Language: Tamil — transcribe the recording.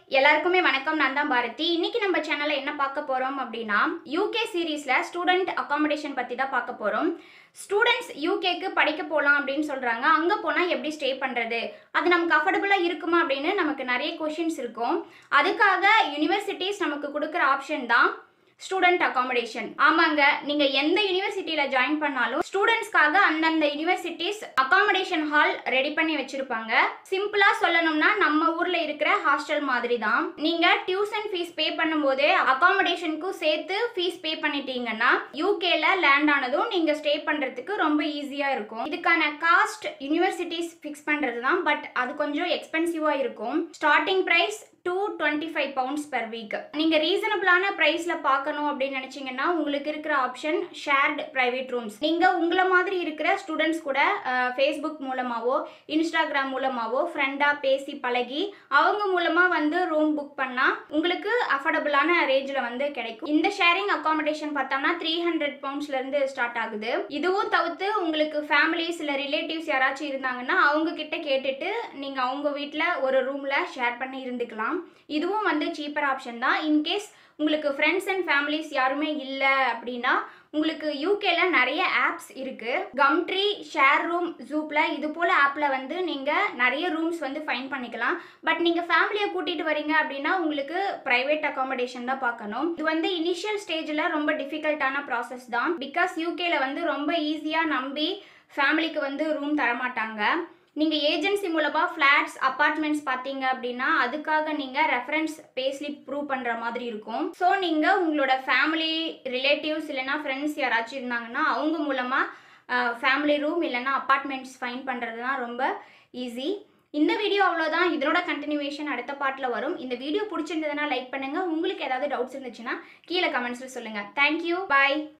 எல்லாருக்குமே வணக்கம் நான் தான் பாரதி இன்னைக்கு நம்ம சேனல்ல என்ன பார்க்க போறோம் அப்படின்னா யூகே சீரீஸ்ல ஸ்டூடெண்ட் அகாமடேஷன் பத்தி தான் பார்க்க போறோம் ஸ்டூடெண்ட்ஸ் யூகேக்கு படிக்க போகலாம் அப்படின்னு சொல்றாங்க அங்க போனா எப்படி ஸ்டே பண்றது அது நமக்கு அஃபோர்டபுளா இருக்குமா அப்படின்னு நமக்கு நிறைய கொஷின்ஸ் இருக்கும் அதுக்காக யூனிவர்சிட்டிஸ் நமக்கு கொடுக்குற ஆப்ஷன் தான் ஸ்டூடெண்ட் அகாமடேஷன் ஆமாங்க நீங்க எந்த யூனிவர்சிட்டியில ஜாயின் பண்ணாலும் ஸ்டூடெண்ட்ஸ்க்காக அந்தந்த யூனிவர்சிட்டிஸ் அகாமடேஷன் ஹால் ரெடி பண்ணி வச்சிருப்பாங்க சிம்பிளா சொல்லணும்னா நம்ம ஊர்ல இருக்கிற ஹாஸ்டல் மாதிரி தான் நீங்க டியூஷன் ஃபீஸ் பே பண்ணும்போதே அகாமடேஷனுக்கும் சேர்த்து ஃபீஸ் பே பண்ணிட்டீங்கன்னா யூகேல லேண்ட் ஆனதும் நீங்க ஸ்டே பண்றதுக்கு ரொம்ப ஈஸியா இருக்கும் இதுக்கான காஸ்ட் யூனிவர்சிட்டிஸ் ஃபிக்ஸ் பண்றது தான் பட் அது கொஞ்சம் எக்ஸ்பென்சிவா இருக்கும் starting price two twenty five pounds per week நீங்கள் ரீசனபிளான ப்ரைஸில் பார்க்கணும் அப்படின்னு நினச்சிங்கன்னா உங்களுக்கு இருக்கிற ஆப்ஷன் ஷேர்டு ப்ரைவேட் ரூம்ஸ் நீங்கள் உங்களை மாதிரி இருக்கிற ஸ்டூடெண்ட்ஸ் கூட ஃபேஸ்புக் மூலமாகவோ இன்ஸ்டாகிராம் மூலமாகவோ ஃப்ரெண்டாக பேசி பழகி அவங்க மூலமாக வந்து ரூம் புக் பண்ணால் உங்களுக்கு அஃபோர்டபுளான ரேஞ்சில் வந்து கிடைக்கும் இந்த ஷேரிங் அகாமடேஷன் பார்த்தோம்னா த்ரீ ஹண்ட்ரட் பவுண்ட்ஸ்லேருந்து ஸ்டார்ட் ஆகுது இதுவும் தவிர்த்து உங்களுக்கு ஃபேமிலிஸ் இல்லை ரிலேட்டிவ்ஸ் யாராச்சும் இருந்தாங்கன்னா அவங்க கிட்ட கேட்டுட்டு நீங்கள் அவங்க வீட்டில் ஒரு ரூமில் ஷேர் பண்ணி இருந்துக்கலாம் இதுவும் வந்து சீப்பர் ஆப்ஷன் தான் இன்கேஸ் உங்களுக்கு ஃப்ரெண்ட்ஸ் அண்ட் ஃபேமிலிஸ் யாருமே இல்லை அப்படின்னா உங்களுக்கு யூகேல நிறைய ஆப்ஸ் இருக்கு கம்ட்ரி ஷேர் ரூம் ஜூப்ல இது போல ஆப்ல வந்து நீங்க நிறைய ரூம்ஸ் வந்து ஃபைன் பண்ணிக்கலாம் பட் நீங்க ஃபேமிலியை கூட்டிட்டு வரீங்க அப்படின்னா உங்களுக்கு பிரைவேட் அகாமடேஷன் தான் பார்க்கணும் இது வந்து இனிஷியல் ஸ்டேஜ்ல ரொம்ப டிஃபிகல்ட்டான ப்ராசஸ் தான் பிகாஸ் யூகேல வந்து ரொம்ப ஈஸியா நம்பி ஃபேமிலிக்கு வந்து ரூம் தரமாட்டாங்க நீங்கள் ஏஜென்சி மூலமாக ஃப்ளாட்ஸ் அப்பார்ட்மெண்ட்ஸ் பார்த்தீங்க அப்படின்னா அதுக்காக நீங்கள் ரெஃபரன்ஸ் பேஸ்லிப் ப்ரூவ் பண்ணுற மாதிரி இருக்கும் ஸோ நீங்கள் உங்களோட ஃபேமிலி ரிலேட்டிவ்ஸ் இல்லைனா ஃப்ரெண்ட்ஸ் யாராச்சும் இருந்தாங்கன்னா அவங்க மூலமாக ஃபேமிலி ரூம் இல்லைனா அப்பார்ட்மெண்ட்ஸ் ஃபைன் பண்ணுறது தான் ரொம்ப ஈஸி இந்த வீடியோ அவ்வளோதான் இதனோட கண்டினியூவேஷன் அடுத்த பாட்டில் வரும் இந்த வீடியோ பிடிச்சிருந்ததுன்னா லைக் பண்ணுங்கள் உங்களுக்கு ஏதாவது டவுட்ஸ் இருந்துச்சுன்னா கீழே கமெண்ட்ஸில் சொல்லுங்கள் தேங்க்யூ பாய்